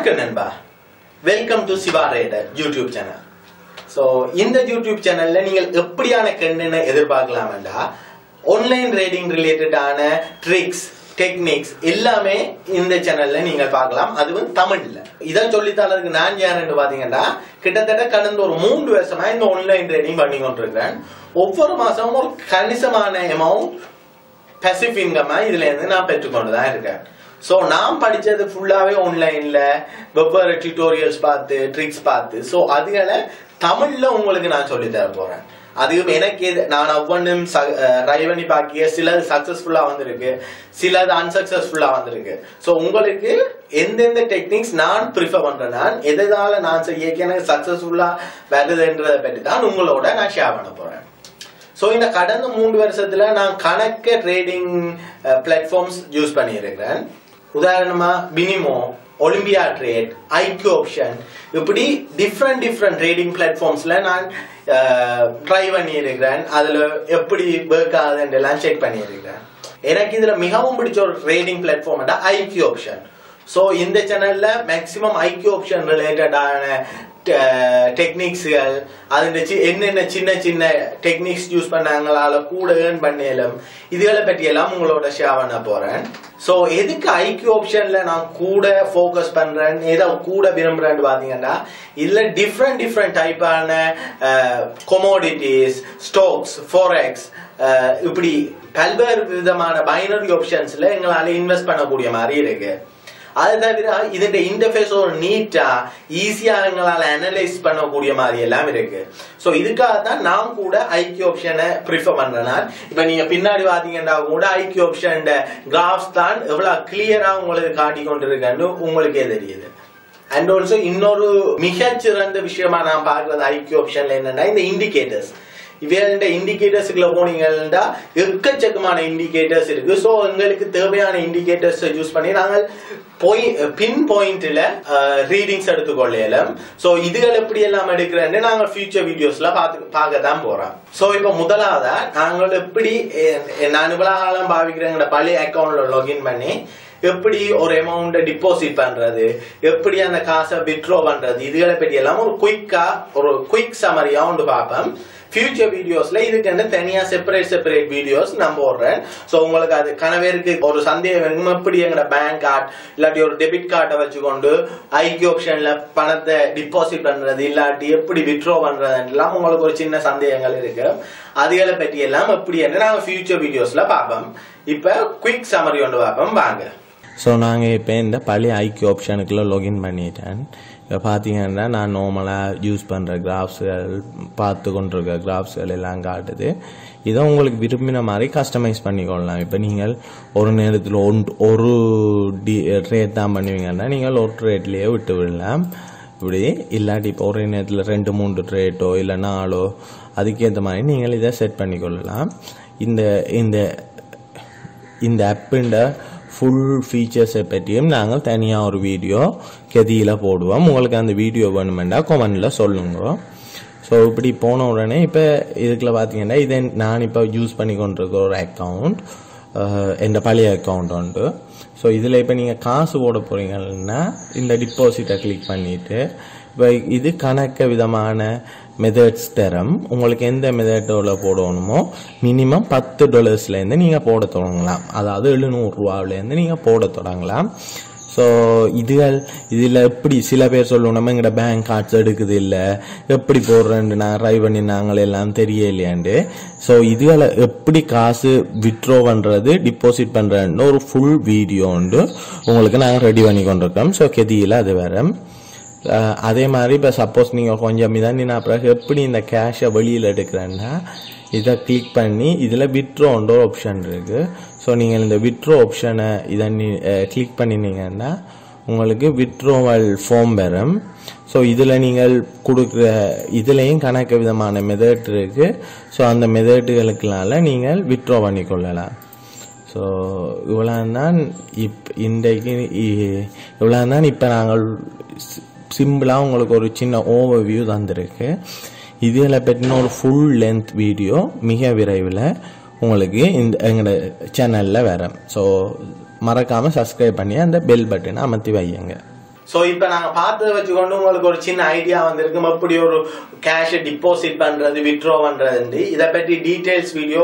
வணக்கம் நண்பா welcome to Siva trader YouTube channel so இந்த யூடியூப் சேனல்ல நீங்கள் எப்படியான கண்டென்ட் எதிர்பார்க்கலாம்டா ஆன்லைன் ரேடிங் ரிலேட்டடான ட்ரிக்ஸ் டெக்னிக்ஸ் எல்லாமே இந்த சேனல்ல நீங்க பார்க்கலாம் அதுவும் தமிழ்ல இதை சொல்லித்தரதுக்கு நான் யாருன்னு பாத்தீங்கன்னா கிட்டத்தட்ட கடந்த ஒரு மூன்று வருஷமா இந்த ஆன்லைன் ட்ரேடிங் பண்ணி கொண்டிருக்கிறேன் ஒவ்வொரு மாசமும் ஒரு கணிசமான அமௌண்ட் பசிஃப் இன்கம்மா இதுல இருந்து நான் பெற்றுக்கொண்டு தான் இருக்கேன் ஸோ நான் படிச்சது ஃபுல்லாவே ஆன்லைன்ல வெவ்வேறு டியூட்டோரியல்ஸ் பார்த்து ட்ரிக்ஸ் பார்த்து ஸோ அதுகளை தமிழ்ல உங்களுக்கு நான் சொல்லி தர போறேன் அதுவும் எனக்கு எது நான் ஒவ்வொன்றும் ட்ரை பண்ணி பாக்கிய சிலது சக்சஸ்ஃபுல்லா வந்திருக்கு சிலது அன்சக்சஸ்ஃபுல்லா வந்திருக்கு ஸோ உங்களுக்கு எந்தெந்த டெக்னிக்ஸ் நான் ப்ரிஃபர் பண்றேன் நான் எதனால நான் செய்ய எனக்கு சக்சஸ்ஃபுல்லா வருதுன்றதை பற்றி தான் உங்களோட நான் ஷேர் பண்ண போறேன் ஸோ இந்த கடந்த மூன்று வருஷத்துல நான் கணக்க ட்ரேடிங் பிளாட்ஃபார்ம்ஸ் யூஸ் பண்ணியிருக்கிறேன் உதாரணமா Binomo Olympia Trade IQ Option இப்படி டிஃப்ரெண்ட் டிஃப்ரெண்ட் ட்ரேடிங் பிளாட்ஃபார்ம்ஸ்ல நான் ட்ரை பண்ணியிருக்கிறேன் அதுல எப்படி ஒர்க் ஆகுதுன்றெல்லாம் செக் பண்ணியிருக்கிறேன் எனக்கு இதுல மிகவும் பிடிச்ச ஒரு trading platform IQ Option so இந்த சேனல்ல மேக்சிமம் ஐக்யூ ஆப்ஷன் ரிலேட்டடான டெக்னிக்ஸ்கள் அதுல என்னென்ன சின்ன சின்ன டெக்னிக்ஸ் யூஸ் பண்ணாங்களால கூட ஏர்ன் பண்ணலும் இதுகளை பற்றி எல்லாம் உங்களோட ஷேர் பண்ண போறேன் ஸோ எதுக்கு ஐக்யூ ஆப்ஷன்ல நான் கூட ஃபோக்கஸ் பண்றேன் ஏதோ கூட விரும்புறேன்னு பாத்தீங்கன்னா இதுல டிஃப்ரெண்ட் டிஃப்ரெண்ட் டைப்பான கொமோடிட்டிஸ் ஸ்டாக்ஸ் ஃபோரெக்ஸ் இப்படி பல்வேறு விதமான பைனரி ஆப்ஷன்ஸ்ல எங்களால இன்வெஸ்ட் பண்ணக்கூடிய மாதிரி இருக்கு அது தவிர இதோட இன்டர்ஃபேஸ் ஒரு நீட்டா ஈஸியா எங்களால அனலைஸ் பண்ணக்கூடிய மாதிரி எல்லாம் இருக்கு சோ இதுக்காக தான் நான் கூட ஐக்கிய ஆப்ஷனை ப்ரிஃபர் பண்றேன் இப்ப நீங்க பின்னாடி பாத்தீங்கன்னா கூட ஐக்கிய ஆப்ஷன் கிராஃப்ஸ் தான் எவ்வளவு கிளியரா உங்களுக்கு காட்டி கொண்டிருக்கன்னு உங்களுக்கே தெரியுது அண்ட் ஆல்சோ இன்னொரு மிகச்சிறந்த விஷயமா நான் பாக்குறது ஐக்கிய ஆப்ஷன்ல என்னன்னா இந்த இண்டிகேட்டர்ஸ் இவையோட இண்டிகேட்டர்ஸ்க்குள்ள போனீங்கன்னா எக்கச்சக்கமான இண்டிகேட்டர்ஸ் இருக்கு ஸோ எங்களுக்கு தேவையான இண்டிகேட்டர்ஸ் யூஸ் பண்ணி நாங்கள் போய் பின் பாயிண்ட்ல ரீடிங்ஸ் எடுத்துக்கொள்ளலாம் ஸோ இதுகள் எப்படி எல்லாம் எடுக்கிறேன்னு நாங்கள் ஃபியூச்சர் வீடியோஸ்ல பார்த்து பார்க்க தான் போறோம் ஸோ இப்போ முதலாவதா நாங்கள் எப்படி நான் இவ்வளவு காலம் பாவிக்கிறேங்கிற பழைய அக்கௌண்ட்ல லாகின் பண்ணி எப்படி ஒரு அமௌண்ட் டிபாசிட் பண்றது எப்படி அந்த காசை வித்ட்ரோ பண்றது இதுகளை பற்றி எல்லாம் ஒரு குயிக்கா ஒரு குயிக் சமரியா ஒன்று பார்ப்பேன் ஃபியூச்சர் வீடியோஸ்ல இதுக்கு தனியா செப்பரேட் செப்பரேட் வீடியோஸ் நான் போடுறேன் ஸோ உங்களுக்கு அது கனவேருக்கு ஒரு சந்தேகம் எப்படி எங்கட பேங்க் கார்டு இல்லாட்டி ஒரு டெபிட் கார்டை வச்சுக்கொண்டு ஐக்கிய ஆப்ஷன்ல பணத்தை டிபாசிட் பண்றது இல்லாட்டி எப்படி வித்ட்ரோ பண்றதுலாம் உங்களுக்கு ஒரு சின்ன சந்தேகங்கள் இருக்கு அதுகளை பற்றி எல்லாம் எப்படி என்று நாங்கள் ஃபியூச்சர் வீடியோஸ்ல பார்ப்போம் இப்போ குயிக் சமரி ஒன்று பார்ப்போம் வாங்க ஸோ நாங்கள் இப்போ இந்த பழைய ஐக்கிய ஆப்ஷனுக்குள்ள லாகின் பண்ணிட்டேன் இப்போ பார்த்தீங்கன்னா நான் நார்மலாக யூஸ் பண்ணுற கிராஃப்ஸ்கள் பார்த்து கொண்டிருக்க கிராஃப்ஸ்கள் எல்லாம் காட்டுது இதை உங்களுக்கு விரும்பின மாதிரி கஸ்டமைஸ் பண்ணிக்கொள்ளலாம் இப்போ நீங்கள் ஒரு நேரத்தில் ஒன் ஒரு டி ரேட் தான் பண்ணுவீங்கன்னா நீங்கள் ஒரு ரேட்லேயே விட்டு விடலாம் இப்படி இல்லாட்டி இப்போ ஒரே நேரத்தில் ரெண்டு மூன்று ரேட்டோ இல்லை நாலோ அதுக்கேற்ற மாதிரி நீங்கள் இதை செட் பண்ணிக்கொள்ளலாம் இந்த இந்த இந்த ஆப்புண்ட ஃபுல் ஃபீச்சர்ஸை பற்றியும் நாங்கள் தனியாக ஒரு வீடியோ கெதியில் போடுவோம் உங்களுக்கு அந்த வீடியோ வேணுமெண்டா கொமெண்டில் சொல்லுங்க ஸோ இப்படி போன உடனே இப்போ இதுக்குள்ள பார்த்தீங்கன்னா இதை நான் இப்போ யூஸ் பண்ணி கொண்டிருக்கிற ஒரு அக்கௌண்ட் எந்த பழைய அக்கௌண்ட் உண்டு ஸோ இதில் இப்போ நீங்கள் காசு போட போகிறீங்கன்னா இந்த டிபாசிட்டை கிளிக் பண்ணிவிட்டு இப்போ இது கணக்க விதமான மெத்தட்ஸ் தரம் உங்களுக்கு எந்த மெத்தடோட போடணுமோ மினிமம் பத்து டாலர்ஸ்லேருந்து நீங்கள் போட தொடங்கலாம் அதாவது எழுநூறுரூவாவிலேருந்து நீங்கள் போட தொடங்கலாம் ஸோ இதுகள் இதில் எப்படி சில பேர் சொல்லுவோம் நம்ம எங்கட பேங்க் கார்ட்ஸ் எடுக்குது இல்லை எப்படி போடுறேன்னு நான் ட்ரை பண்ணி நாங்கள் எல்லாம் தெரியலையாண்டு ஸோ இதுகளை எப்படி காசு வித்ட்ரோ பண்ணுறது டிபாசிட் பண்ணுறேன்னு ஒரு ஃபுல் வீடியோ உண்டு உங்களுக்கு நாங்கள் ரெடி பண்ணி கொண்டிருக்கோம் ஸோ கெதியில் அது வேறு அதே மாதிரி இப்போ சப்போஸ் நீங்கள் கொஞ்சம் மிதண்டினா பிறகு எப்படி இந்த கேஷை வெளியில் எடுக்கிறேன்னா இதை கிளிக் பண்ணி இதில் விட்ரோன்ற ஆப்ஷன் இருக்குது ஸோ நீங்கள் இந்த விட்ரோ ஆப்ஷனை இதை கிளிக் பண்ணினீங்கன்னா உங்களுக்கு விட்ரோவல் ஃபார்ம் வரும் ஸோ இதில் நீங்கள் கொடுக்குற இதுலேயும் கணக்கு விதமான மெதட் இருக்குது ஸோ அந்த மெதட்டுகளுக்குனால நீங்கள் விட்ரோ பண்ணிக்கொள்ளலாம் ஸோ இவ்வளோ தான் இப் இன்றைக்கு இவ்வளோ தான் இப்போ நாங்கள் சிம்பிளாக உங்களுக்கு ஒரு சின்ன ஓவர் வியூ தந்திருக்கு இதில் பற்றின ஒரு ஃபுல் லென்த் வீடியோ மிக விரைவில் உங்களுக்கு இந்த எங்களோட சேனலில் வரும் ஸோ மறக்காமல் சப்ஸ்கிரைப் பண்ணி அந்த பெல் பட்டனை அமர்த்தி வையுங்க ஸோ இப்போ நாங்கள் பார்த்ததை வச்சுக்கொண்டு உங்களுக்கு ஒரு சின்ன ஐடியா வந்திருக்கும் எப்படி ஒரு கேஷை டிபாசிட் பண்ணுறது வித்ட்ரா பண்ணுறது இதை பற்றி டீட்டெயில்ஸ் வீடியோ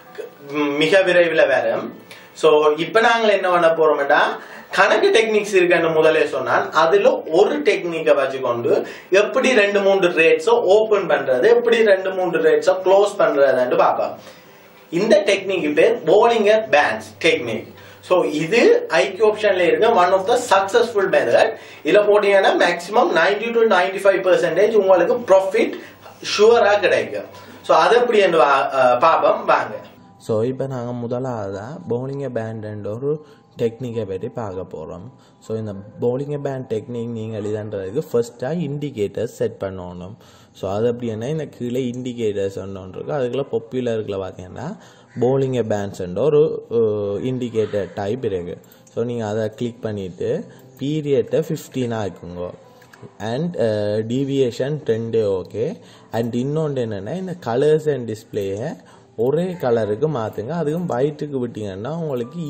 மிக விரைவில் வரும் ஸோ இப்போ நாங்கள் என்ன பண்ண போறோம்னா கணக்கு டெக்னிக்ஸ் இருக்குன்னு முதலே சொன்னான் அதுல ஒரு டெக்னிக்கை வச்சுக்கொண்டு எப்படி ரெண்டு மூன்று ரேட்ஸோ ஓபன் பண்றது எப்படி ரெண்டு மூன்று ரேட்ஸோ க்ளோஸ் பண்றதுன்னு பார்ப்போம் இந்த டெக்னிக் பேர் போலிங்கர் பேண்ட்ஸ் டெக்னிக் ஸோ இது ஐக்கிய ஆப்ஷன்ல இருக்க one of the successful method இதுல போட்டீங்கன்னா maximum ninety to ninety five percentage உங்களுக்கு ப்ராஃபிட் ஷுவரா கிடைக்கும் ஸோ அது எப்படி என்று வா- அஹ் பார்ப்போம் வாங்க ஸோ இப்போ நாங்கள் முதலாவதாக பவுலிங்கை பேண்ட் ஒரு டெக்னிக்கை பற்றி பார்க்க போகிறோம் ஸோ இந்த பவுலிங்கை பேண்ட் டெக்னிக் நீங்கள் எழுதுன்றதுக்கு ஃபர்ஸ்ட்டாக இண்டிகேட்டர்ஸ் செட் பண்ணணும் ஸோ அது அப்படின்னா இந்த கீழே இண்டிகேட்டர்ஸ் ஒன்று இருக்கு அதுக்குள்ள பாப்புலருக்குள்ள பார்த்தீங்கன்னா பவுலிங்கை பேண்ட்ஸ்ன்ற ஒரு இண்டிகேட்டர் டைப் இருக்கு ஸோ நீங்கள் அதை கிளிக் பண்ணிவிட்டு பீரியட்டை ஃபிஃப்டீனாக இருக்குங்க அண்ட் டீவியேஷன் ரெண்டு ஓகே அண்ட் இன்னொன்று என்னென்னா இந்த கலர்ஸ் அண்ட் டிஸ்பிளேயை ஒரே கலருக்கு மாற்றுங்க அதுவும் ஒயிட்டுக்கு விட்டீங்கன்னா உங்களுக்கு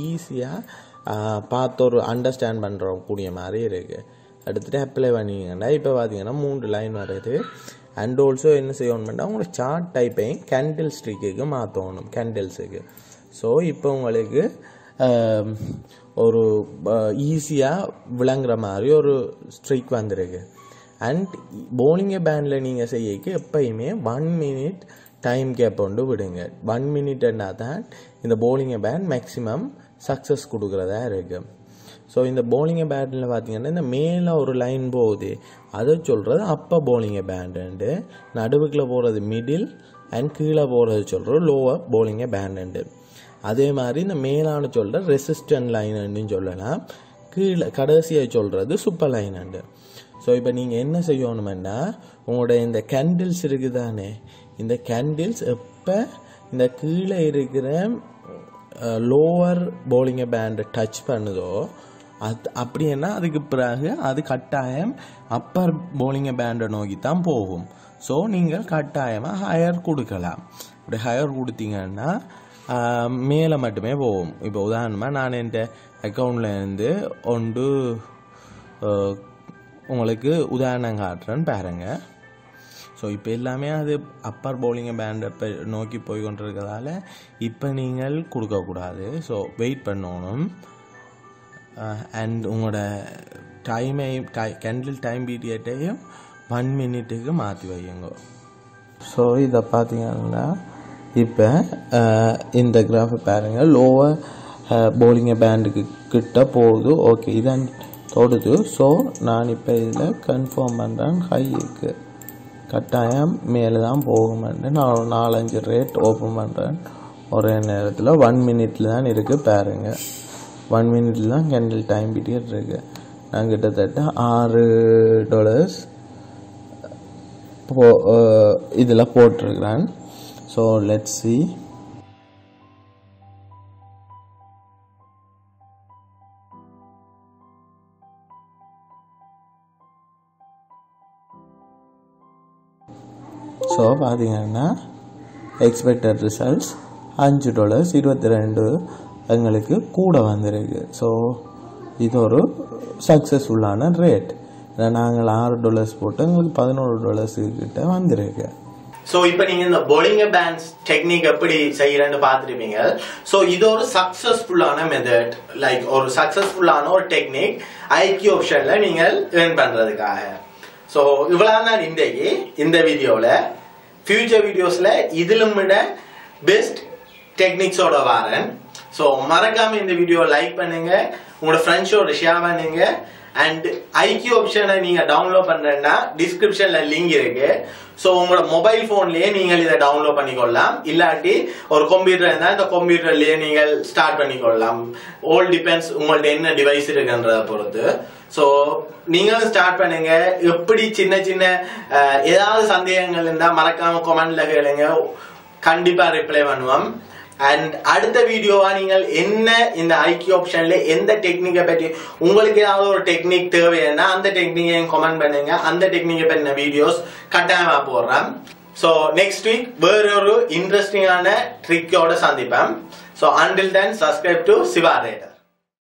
ஈஸியாக பார்த்து ஒரு அண்டர்ஸ்டாண்ட் பண்ணுற கூடிய மாதிரி இருக்குது அடுத்துட்டு அப்ளை பண்ணிங்கன்னா இப்போ பார்த்தீங்கன்னா மூன்று லைன் வருது அண்ட் ஆல்சோ என்ன செய்யணும்னா உங்களுக்கு சார்ட் டைப்பையும் கேண்டில் ஸ்ட்ரிக்கு மாற்றணும் கேண்டில்ஸுக்கு ஸோ இப்போ உங்களுக்கு ஆம், ஒரு ஈஸியாக விளங்குற மாதிரி ஒரு ஸ்ட்ரிக் வந்திருக்கு அண்ட் போலிங்க பேண்டில் நீங்கள் செய்யக்கு எப்பயுமே ஒன் மினிட் டைம் கேப் கொண்டு விடுங்க ஒன் மினிட்னா தான் இந்த போலிங்க பேண்ட் மேக்ஸிமம் சக்ஸஸ் கொடுக்குறதா இருக்கு ஸோ இந்த போலிங்க பேண்டில் பார்த்தீங்கன்னா இந்த மேலே ஒரு லைன் போகுது அதை சொல்கிறது அப்போ போலிங்க பேண்டுண்டு நடுவுக்குள்ள போகிறது மிடில் அண்ட் கீழே போகிறது சொல்கிறது லோவர் போலிங்க பேண்டுண்டு அதே மாதிரி இந்த மேலான சொல்கிற ரெசிஸ்டன்ட் லைனுன்னு சொல்லலாம் கீழே கடைசியாக சொல்கிறது சூப்பர் லைனுண்டு ஸோ இப்போ நீங்கள் என்ன செய்யணுமென்னா உங்களோட இந்த கேண்டில்ஸ் இருக்குதானே இந்த கேண்டில்ஸ் எப்போ இந்த கீழே இருக்கிற லோவர் போலிங்க பேண்டை டச் பண்ணுதோ அது அப்படின்னா அதுக்கு பிறகு அது கட்டாயம் அப்பர் போலிங்க பேண்டை நோக்கி தான் போகும் ஸோ நீங்கள் கட்டாயமாக ஹையர் கொடுக்கலாம் அப்படி ஹையர் கொடுத்தீங்கன்னா ஆஹ், மேலே மட்டுமே போகும் இப்போ உதாரணமாக நான் என் அக்கௌண்ட்ல இருந்து ஒன்று ஆஹ், உங்களுக்கு உதாரணம் காட்டுறேன்னு பாருங்க ஸோ இப்போ எல்லாமே அது அப்பர் பவுலிங்கை பேண்டை நோக்கி போய் கொண்டிருக்கிறதால இப்போ நீங்கள் கொடுக்கக்கூடாது ஸோ வெயிட் பண்ணணும் அண்ட் உங்களோட டைமை டை கேண்டில் டைம் பீரியட்டையும் ஒன் மினிட்டுக்கு மாற்றி வையுங்க ஸோ இதை பார்த்தீங்கன்னா இப்போ இந்த கிராஃப் பாருங்க லோவர் போலிங்க பேண்டுக்கு கிட்ட போகுது ஓகே இதான் தொடுது ஸோ நான் இப்போ இதில் கன்ஃபார்ம் பண்ணுறேன் ஹை இருக்கு கட்டாயம் மேலே தான் போகுமென்று நான் ஒரு நாலஞ்சு ரேட் ஓப்பன் பண்ணுறேன் ஒரே நேரத்தில் ஒன் மினிட்ல தான் இருக்குது பாருங்க ஒன் மினிட்ல தான் கேண்டில் டைம் பீரியட் இருக்கு நான் கிட்டத்தட்ட ஆறு டாலர்ஸ் போ இதில் போட்டிருக்கிறேன் ஸோ லெட் சி ஸோ பார்த்தீங்கன்னா எக்ஸ்பெக்டட் ரிசல்ட்ஸ் அஞ்சு டாலர்ஸ் இருபத்தி ரெண்டு எங்களுக்கு கூட வந்திருக்கு ஸோ இது ஒரு சக்ஸஸ்ஃபுல்லான ரேட் நாங்கள் ஆறு டாலர்ஸ் போட்டு எங்களுக்கு பதினோரு டாலர்ஸ் கிட்ட வந்திருக்கு சோ இப்போ நீங்க இந்த bowling பேண்ட்ஸ் டெக்னிக் எப்படி செய்யறேன்னு பார்த்துருப்பீங்க சோ இது ஒரு சக்சஸ்ஃபுல்லான மெத்தட் லைக் ஒரு சக்சஸ்ஃபுல்லான ஒரு டெக்னிக் ஐக்கிய ஆப்ஷன்ல நீங்கள் ஏர்ன் பண்றதுக்காக சோ இவ்வளவு தான் இன்றைக்கு இந்த வீடியோல ஃபியூச்சர் வீடியோஸ்ல இதிலும் விட பெஸ்ட் டெக்னிக்ஸோட வரேன் ஸோ மறக்காம இந்த வீடியோ லைக் பண்ணுங்க உங்களோட ஃப்ரெண்ட்ஸோட ஷேர் பண்ணுங்க அண்ட் ஐக்கியூ ஆப்ஷனை நீங்க டவுன்லோட் பண்றேன்னா டிஸ்கிரிப்ஷன்ல லிங்க் இருக்கு ஸோ உங்களோட மொபைல் போன்லயே நீங்கள் இதை டவுன்லோட் பண்ணிக்கொள்ளலாம் இல்லாட்டி ஒரு கம்ப்யூட்டர் இருந்தால் இந்த கம்ப்யூட்டர்லயே நீங்கள் ஸ்டார்ட் பண்ணிக்கொள்ளலாம் ஓல் டிபெண்ட்ஸ் உங்கள்ட்ட என்ன டிவைஸ் இருக்குன்றத பொறுத்து ஸோ நீங்களும் ஸ்டார்ட் பண்ணுங்க எப்படி சின்ன சின்ன அஹ், ஏதாவது சந்தேகங்கள் இருந்தா மறக்காம கமெண்ட்ல கேளுங்க கண்டிப்பா ரிப்ளை பண்ணுவோம் அண்ட் அடுத்த வீடியோவா நீங்கள் என்ன இந்த ஐக்கிய ஆப்ஷன்ல எந்த டெக்னிக்கை பற்றி உங்களுக்கு ஏதாவது ஒரு டெக்னிக் தேவைன்னா அந்த டெக்னிக்கையும் கமெண்ட் பண்ணுங்க அந்த டெக்னிக்கை பற்றின வீடியோஸ் கட்டாயமா போடுறேன் ஸோ நெக்ஸ்ட் வீக் வேறொரு இன்ட்ரெஸ்டிங்கான ட்ரிக்கோட சந்திப்பேன் so until then subscribe to Siva raider